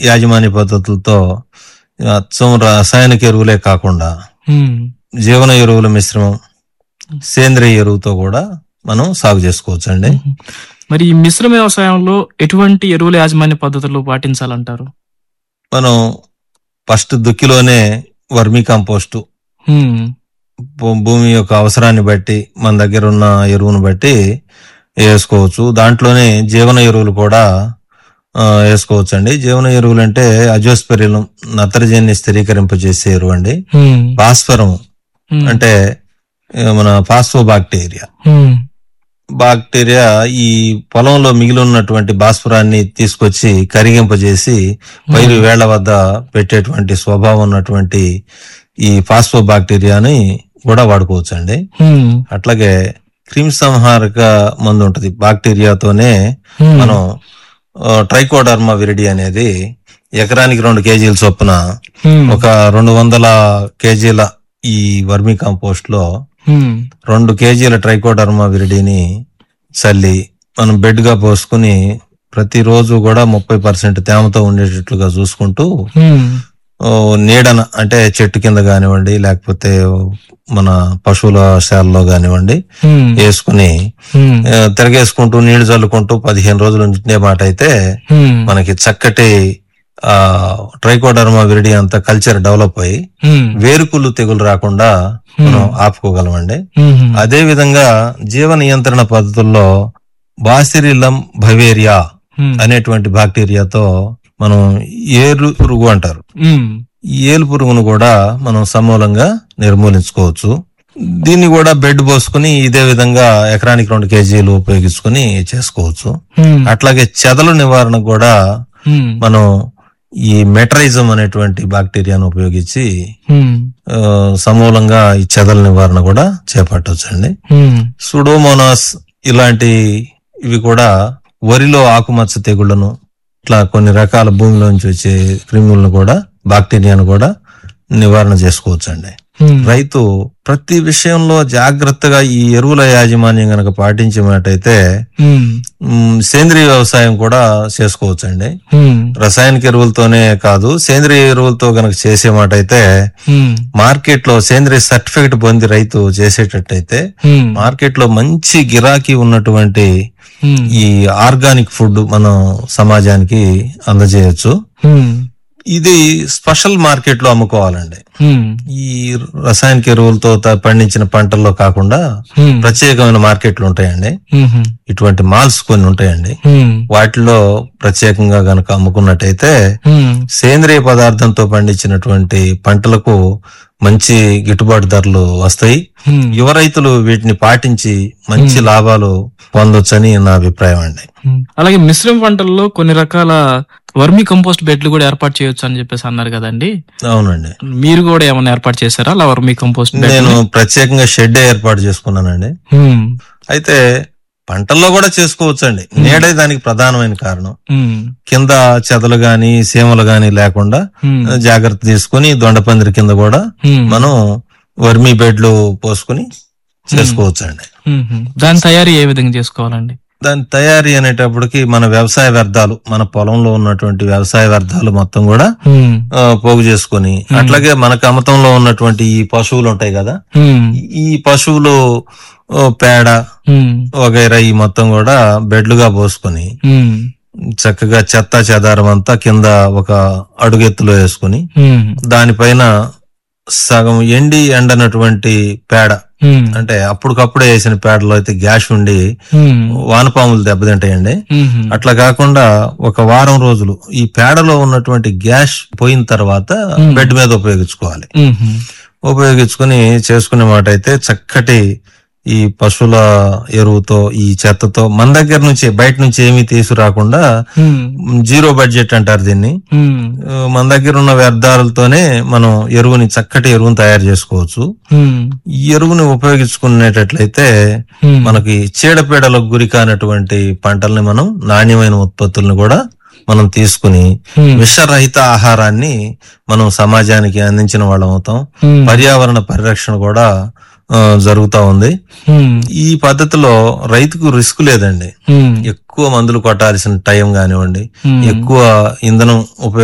యాజమాన్య పద్ధతులతో అచ్చం రసాయనిక ఎరువులే కాకుండా ఉమ్, జీవన ఎరువుల మిశ్రమం సేంద్రియ ఎరువుతో కూడా మనం సాగు చేసుకోవచ్చు అండి మరి ఈ మిశ్రమ వ్యవసాయంలో ఎటువంటి ఎరువుల యాజమాన్య పద్ధతులు పాటించాలంటారు మనం ఫస్ట్ దుక్కిలోనే వర్మీ కంపోస్టు ఉమ్, భూ- భూమి యొక్క అవసరాన్ని బట్టి మన దగ్గర ఉన్న ఎరువును బట్టి వేసుకోవచ్చు దాంట్లోనే జీవన ఎరువులు కూడా ఆ, వేసుకోవచ్చు అండి జీవన ఎరువులు అంటే అజోస్పెరిలం నత్రజనిని స్థిరీకరింపజేసే ఎరువు అండి ఉమ్, భాస్వరం ఉమ్, అంటే ఆ, మన ఫాస్ఫో బాక్టీరియా ఉమ్, బాక్టీరియా ఈ పొలంలో మిగిలి ఉన్నటువంటి భాస్వరాన్ని తీసుకొచ్చి కరిగింపజేసి పైరు వేళ్ల వద్ద పెట్టేటువంటి స్వభావం ఉన్నటువంటి ఈ ఫాస్ఫో బాక్టీరియాని కూడా వాడుకోవచ్చు అండి ఉమ్, అట్లాగే క్రిమి సంహారక మందు ఉంటది బాక్టీరియాతోనే ఉమ్, మనం ఆ, ట్రైకోడర్మా విరిడి అనేది ఎకరానికి రెండు కేజీల చొప్పున ఉమ్, ఒక రెండు వందల కేజీల ఈ వర్మీ కాంపోస్ట్ లో ఉమ్, రెండు కేజీల ట్రైకోడర్మా విరిడిని చల్లి మనం బెడ్ గా పోసుకుని ప్రతిరోజు కూడా ముప్పై పర్సెంట్ తేమతో ఉండేటట్లుగా చూసుకుంటూ ఉమ్, ఓ, నీడన అంటే చెట్టు కింద కానివ్వండి లేకపోతే మన పశువుల శాలలో కానివ్వండి ఉమ్, వేసుకుని ఉమ్, ఆ, తిరగేసుకుంటూ నీళ్లు చల్లుకుంటూ పదిహేను రోజులు ఉండే మాట అయితే ఉమ్, మనకి చక్కటి ఆ ట్రైకోడర్మా విరిడి అంతా కల్చర్ డెవలప్ అయ్యి ఉమ్, వేరుకుళ్ళు తెగులు రాకుండా మనం ఆపుకోగలమండి ఉమ్, అదే విధంగా జీవ నియంత్రణ పద్ధతుల్లో బాసిరిలం భవేరియా ఉమ్, అనేటువంటి బాక్టీరియాతో మనం ఏరు పురుగు అంటారు ఉమ్, ఈ ఏలు పురుగును కూడా మనం సమూలంగా నిర్మూలించుకోవచ్చు దీన్ని కూడా బెడ్ పోసుకుని ఇదే విధంగా ఎకరానికి రెండు కేజీలు ఉపయోగించుకుని చేసుకోవచ్చు ఉమ్, అట్లాగే చెదల నివారణ కూడా ఉమ్, మనం ఈ మెటరైజం అనేటువంటి బాక్టీరియాను ఉపయోగించి ఉమ్, ఆ, సమూలంగా ఈ చెదల నివారణ కూడా చేపట్టవచ్చండి ఉమ్, సుడోమోనాస్ ఇలాంటి ఇవి కూడా వరిలో ఆకుమచ్చ తెగుళ్లను ఇట్లా కొన్ని రకాల భూమిలోంచి వచ్చే క్రిములను కూడా బాక్టీరియాను కూడా నివారణ చేసుకోవచ్చండి ఉమ్, రైతు ప్రతి విషయంలో జాగ్రత్తగా ఈ ఎరువుల యాజమాన్యం గనక పాటించినట్టయితే ఉమ్, మ్, సేంద్రియ వ్యవసాయం కూడా చేసుకోవచ్చండి ఉమ్, రసాయనిక ఎరువులతోనే కాదు సేంద్రియ ఎరువులతో గనక చేసే మాట అయితే ఉమ్, మార్కెట్ లో సేంద్రియ సర్టిఫికెట్ పొంది రైతు చేసేటట్టయితే ఉమ్, మార్కెట్ లో మంచి గిరాకీ ఉన్నటువంటి ఉమ్, ఈ ఆర్గానిక్ ఫుడ్ మనం సమాజానికి అందజేయొచ్చు ఉమ్, ఇది స్పెషల్ మార్కెట్ లో అమ్ముకోవాలండి ఉమ్, ఈ రసాయనిక ఎరువులతో త- పండించిన పంటల్లో కాకుండా ఉమ్, ప్రత్యేకమైన మార్కెట్లు ఉంటాయండి ఉమ్, ఇటువంటి మాల్స్ కొన్ని ఉంటాయండి ఉమ్, వాటిలో ప్రత్యేకంగా గనక అమ్ముకున్నట్టయితే ఉమ్, సేంద్రియ పదార్థంతో పండించినటువంటి పంటలకు మంచి గిట్టుబాటు ధరలు వస్తాయి ఉమ్, యువ రైతులు వీటిని పాటించి మంచి లాభాలు పొందొచ్చని నా అభిప్రాయం అండి ఉమ్. అలాగే మిశ్రమ పంటల్లో కొన్ని రకాల వర్మి కంపోస్ట్ బెడ్లు కూడా ఏర్పాటు చేయొచ్చు అని చెప్పేసి అన్నారు కదండి అవునండి మీరు కూడా ఏమైనా ఏర్పాటు చేశారా అలా వర్మి కంపోస్ట్ బెడ్ నేను ప్రత్యేకంగా షెడ్ ఏర్పాటు చేసుకున్నానండి ఉమ్, అయితే పంటల్లో కూడా చేసుకోవచ్చండి నీడే దానికి ప్రధానమైన కారణం ఉమ్, కింద చెదలు గాని సీమలు గాని లేకుండా ఉమ్, జాగ్రత్త తీసుకుని దొండపందిరి కింద కూడా ఉమ్, మనం వర్మీ బెడ్లు పోసుకుని చేసుకోవచ్చండి ఉమ్, ఉమ్. దాని తయారీ ఏ విధంగా చేసుకోవాలండి దాని తయారీ అనేటప్పటికి మన వ్యవసాయ వ్యర్థాలు మన పొలంలో ఉన్నటువంటి వ్యవసాయ వ్యర్థాలు మొత్తం కూడా ఉమ్, ఆ, పోగు చేసుకొని అట్లాగే మన కమతంలో ఉన్నటువంటి ఈ పశువులు ఉంటాయి కదా ఉమ్, ఈ పశువులు ఓ, పేడ ఉమ్, వగైరా ఈ మొత్తం కూడా బెడ్లుగా పోసుకొని ఉమ్, చక్కగా చెత్త చెదారం అంతా కింద ఒక అడుగెత్తులో వేసుకుని ఉమ్, దానిపైన సగం ఎండి ఎండనటువంటి పేడ ఉమ్, అంటే అప్పటికప్పుడే వేసిన పేడలో అయితే గ్యాస్ ఉండి ఉమ్, వానపాములు దెబ్బతింటాయండి ఉమ్, అట్లా కాకుండా ఒక వారం రోజులు ఈ పేడలో ఉన్నటువంటి గ్యాస్ పోయిన తర్వాత బెడ్ మీద ఉపయోగించుకోవాలి ఉమ్, ఉపయోగించుకుని చేసుకునే మాట అయితే చక్కటి ఈ పశువుల ఎరువుతో ఈ చెత్తతో మన దగ్గర నుంచి బయట నుంచి ఏమీ తీసుకురాకుండా ఉమ్, జీరో బడ్జెట్ అంటారు దీన్ని ఉమ్, ఆ, మన దగ్గర ఉన్న వ్యర్థాలతోనే మనం ఎరువుని చక్కటి ఎరువుని తయారు చేసుకోవచ్చు ఉమ్, ఈ ఎరువుని ఉపయోగించుకునేటట్లయితే ఉమ్, మనకి చీడపీడలకు గురి కానటువంటి పంటల్ని మనం నాణ్యమైన ఉత్పత్తులను కూడా మనం తీసుకుని ఉమ్, విషరహిత ఆహారాన్ని మనం సమాజానికి అందించిన వాళ్ళం అవుతాం ఉమ్, పర్యావరణ పరిరక్షణ కూడా ఆ, జరుగుతా ఉంది ఉమ్, ఈ పద్ధతిలో రైతుకు రిస్క్ లేదండి ఉమ్, ఎక్కువ మందులు కొట్టాల్సిన టైం కానివ్వండి ఉమ్. ఎక్కువ ఇంధనం ఉపయోగ